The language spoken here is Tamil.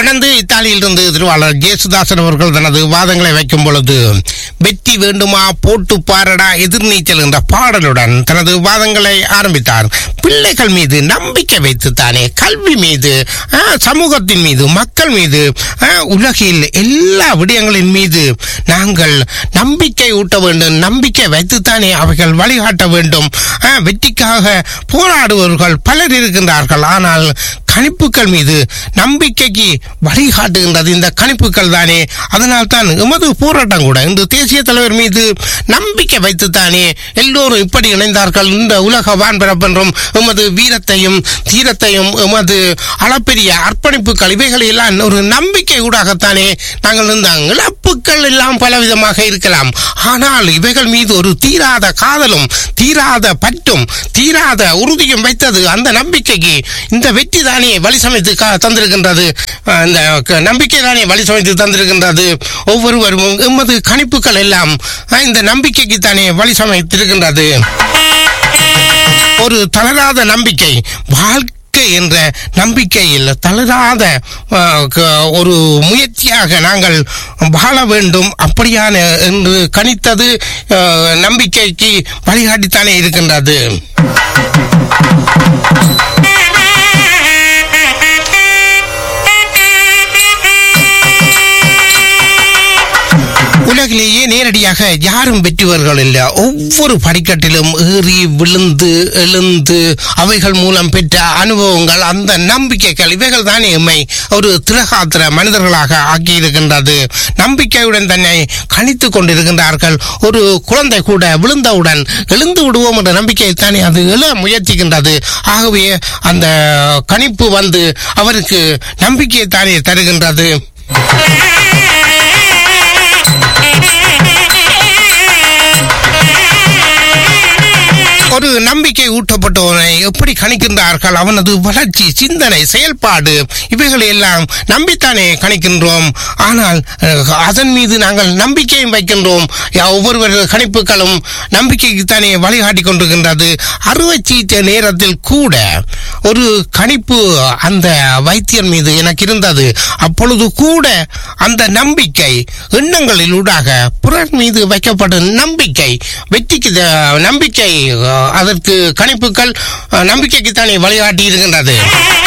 தொடர்ந்து இத்தாலியிலிருந்து திருவாளர் ஜேசுதாசன் அவர்கள் தனது வாதங்களை வைக்கும் பொழுது வெற்றி வேண்டுமா போட்டு பாரடா எதிர்நீச்சல் என்ற பாடலுடன் தனது வாதங்களை ஆரம்பித்தார் பிள்ளைகள் மீது நம்பிக்கை வைத்துத்தானே கல்வி மீது ஆ, சமூகத்தின் மீது மக்கள் மீது ஆ, உலகில் எல்லா விடயங்களின் மீது நாங்கள் நம்பிக்கை ஊட்ட வேண்டும் நம்பிக்கை வைத்துத்தானே அவைகள் வழிகாட்ட வேண்டும் ஆ, வெற்றிக்காக போராடுபவர்கள் பலர் இருக்கின்றார்கள் ஆனால் கணிப்புகள் மீது நம்பிக்கைக்கு வழிகாட்டுகின்றது இந்த கணிப்புகள் தானே அதனால் தான் எமது போராட்டம் கூட இன்று தேசிய தலைவர் மீது நம்பிக்கை வைத்துத்தானே எல்லோரும் இப்படி இணைந்தார்கள் இந்த உலக வான்பரப்பென்றும் எமது வீரத்தையும் தீரத்தையும் எமது அளப்பெரிய அர்ப்பணிப்புகள் இவைகளை எல்லாம் ஒரு நம்பிக்கை ஊடாகத்தானே நாங்கள் இந்த இழப்புகள் எல்லாம் பலவிதமாக இருக்கலாம் ஆனால் இவைகள் மீது ஒரு தீராத காதலும் தீராத பற்றும் தீராத உறுதியும் வைத்தது அந்த நம்பிக்கைக்கு இந்த வெற்றி தானே வழி சமைத்து கா- தந்திருக்கின்றது அஹ் இந்த க- நம்பிக்கை தானே வழி சமைத்து தந்திருக்கின்றது ஒவ்வொருவரும் எமது கணிப்புகள் எல்லாம் அஹ் இந்த நம்பிக்கைக்கு தானே வழி சமைத்திருக்கின்றது ஒரு தளராத நம்பிக்கை வாழ்க்கை என்ற நம்பிக்கையில் தளராத அஹ், க- ஒரு முயற்சியாக நாங்கள் வாழ வேண்டும் அப்படியான என்று கணித்தது அஹ், நம்பிக்கைக்கு வழிகாட்டித்தானே இருக்கின்றது உலகிலேயே நேரடியாக யாரும் வெற்றிவர்கள் இல்லை ஒவ்வொரு படிக்கட்டிலும் ஏறி விழுந்து எழுந்து அவைகள் மூலம் பெற்ற அனுபவங்கள் அந்த நம்பிக்கைகள் இவைகள் தானே எம்மை ஒரு திரகாத்திர மனிதர்களாக ஆக்கியிருக்கின்றது நம்பிக்கையுடன் தன்னை கணித்துக் கொண்டிருக்கின்றார்கள் ஒரு குழந்தை கூட விழுந்தவுடன் எழுந்து விடுவோம் என்ற நம்பிக்கை தானே அது எழ முயற்சிக்கின்றது ஆகவே அந்த கணிப்பு வந்து அவருக்கு நம்பிக்கையை தானே தருகின்றது ஒரு நம்பிக்கை ஊட்டப்பட்டவனை எப்படி கணிக்கின்றார்கள் அவனது வளர்ச்சி சிந்தனை செயல்பாடு இவைகளை எல்லாம் நம்பித்தானே கணிக்கின்றோம் ஆனால் அஹ், அதன் மீது நாங்கள் நம்பிக்கையும் வைக்கின்றோம் யா- ஒவ்வொருவர் கணிப்புகளும் நம்பிக்கைக்கு தானே வழிகாட்டி கொண்டிருக்கின்றது அறுவை சிகிச்சை நேரத்தில் கூட ஒரு கணிப்பு அந்த வைத்தியர் மீது எனக்கு இருந்தது அப்பொழுது கூட அந்த நம்பிக்கை எண்ணங்களில் ஊடாக பிறர் மீது வைக்கப்பட்ட நம்பிக்கை வெற்றிக்கு த- நம்பிக்கை அஹ், அதற்கு கணிப்புகள் அஹ், நம்பிக்கைக்கு தானே வழிகாட்டி இருக்கின்றது